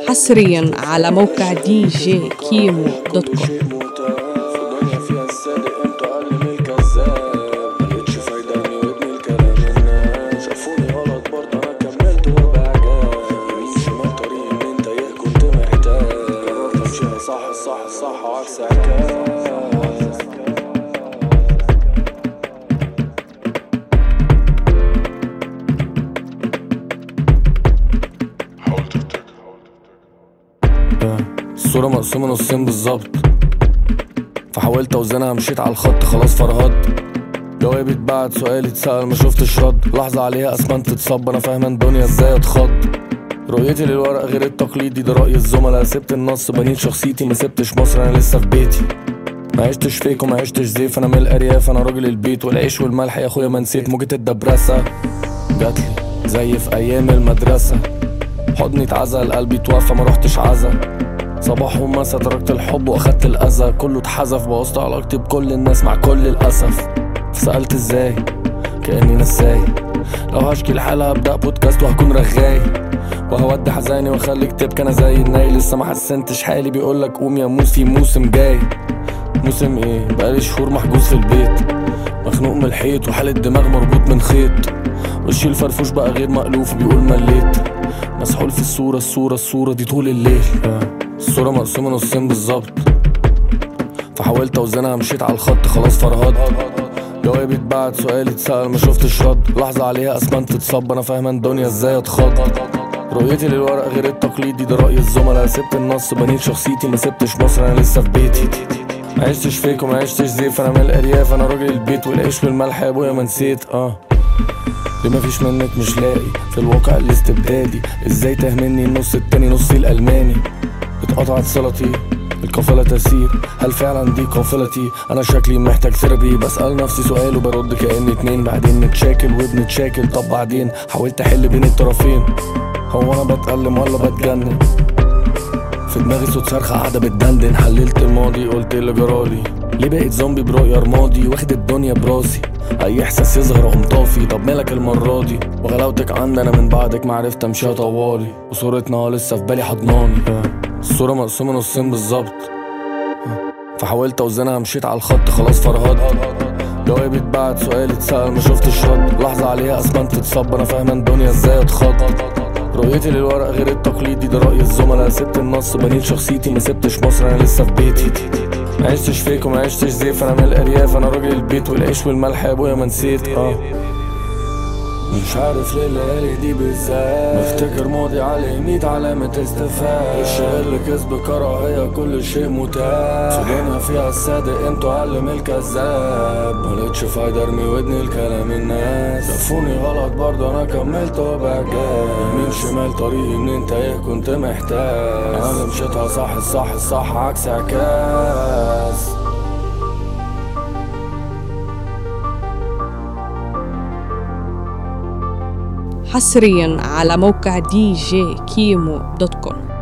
حصريا على موقع دي جي كيمو دوت كوم شيء متاف الدنيا فيها الصادق انت اقل من الكذاب ملقتش فايدة اني وابني الكلام الناس شافوني غلط برضه انا كملت وبعجاب يمين شمال طريق ان انت ايه كنت محتاج قررت امشيها صح الصح الصح وعكس عكاز الصورة مقسومة نصين بالظبط فحاولت اوزنها مشيت على الخط خلاص فرهدت جوابي اتبعت سؤالي اتسأل ما شفتش رد لحظة عليها اسمنت اتصب انا فاهم الدنيا ازاي اتخض رؤيتي للورق غير التقليدي ده رأي الزملاء سبت النص بنيت شخصيتي ما سبتش مصر انا لسه في بيتي ما عشتش فيك وما عشتش زيف انا من الارياف انا راجل البيت والعيش والملح يا اخويا ما نسيت موجة الدبرسة جاتلي زي في ايام المدرسة حضني اتعزل قلبي توفى ما رحتش عزا صباح ومسا تركت الحب واخدت الاذى كله اتحذف بوظت علاقتي بكل الناس مع كل الاسف سألت ازاي كأني نساي لو هشكي الحالة هبدأ بودكاست وهكون رغاي وهودي حزاني واخليك تبكي انا زي الناي لسه ما حسنتش حالي بيقولك قوم يا موس في موسم جاي موسم ايه بقالي شهور محجوز في البيت مخنوق من الحيط وحالة دماغ مربوط من خيط وشي الفرفوش بقى غير مألوف بيقول مليت مسحول في الصورة الصورة الصورة دي طول الليل الصورة مقسومة نصين بالظبط فحاولت اوزنها مشيت على الخط خلاص فرهدت جوابي اتبعت سؤالي اتسأل ما شفتش رد لحظة عليها اسمنت اتصب انا فاهم الدنيا ازاي اتخض رؤيتي للورق غير التقليدي ده رأي الزملاء سبت النص بنيت شخصيتي ما سبتش مصر انا لسه في بيتي ما عشتش فيك وما عشتش زيف انا من الارياف انا راجل البيت والعيش والملح يا ابويا ما نسيت اه ليه مفيش منك مش لاقي في الواقع الاستبدادي ازاي تهمني النص التاني نصي الالماني اتقطعت صلتي القافلة تسير هل فعلا دي قافلتي انا شكلي محتاج ثيرابي بسأل نفسي سؤال وبرد كأني اتنين بعدين نتشاكل وبنتشاكل طب بعدين حاولت احل بين الطرفين هو انا بتألم ولا بتجنن في دماغي صوت صرخة قاعدة بتدندن حللت الماضي قلت إيه اللي جرالي ليه بقيت زومبي برؤية رمادي واخد الدنيا براسي اي احساس يظهر اقوم طافي طب مالك المرة دي وغلاوتك عندنا من بعدك معرفت امشيها طوالي وصورتنا لسه في بالي حضناني الصورة مقسومة نصين بالظبط فحاولت اوزنها مشيت على الخط خلاص فرهدت جوابي اتبعت سؤالي اتسأل ما شفتش رد لحظة عليها اسمنت اتصب انا فاهم الدنيا ازاي اتخض رؤيتي للورق غير التقليدي ده رأي الزملاء سبت النص بنيت شخصيتي ما سبتش مصر انا لسه في بيتي ما عشتش فيك وما عشتش زيف انا من الارياف انا راجل البيت والعيش والملح يا ابويا ما نسيت اه مش عارف ليه الليالي دي بالذات بفتكر ماضي عليه ميت علامة استفهام الشغل كذب كراهية كل شيء متاح في دنيا فيها الصادق انتوا اقل من الكذاب ملقتش فايدة ارمي ودني لكلام الناس شافوني غلط برضه انا كملت وبعجاب يمين شمال طريقي ان انت ايه كنت محتاج انا مشيتها صح الصح الصح عكس عكاس حصريا على موقع دي جي كيمو دوت كوم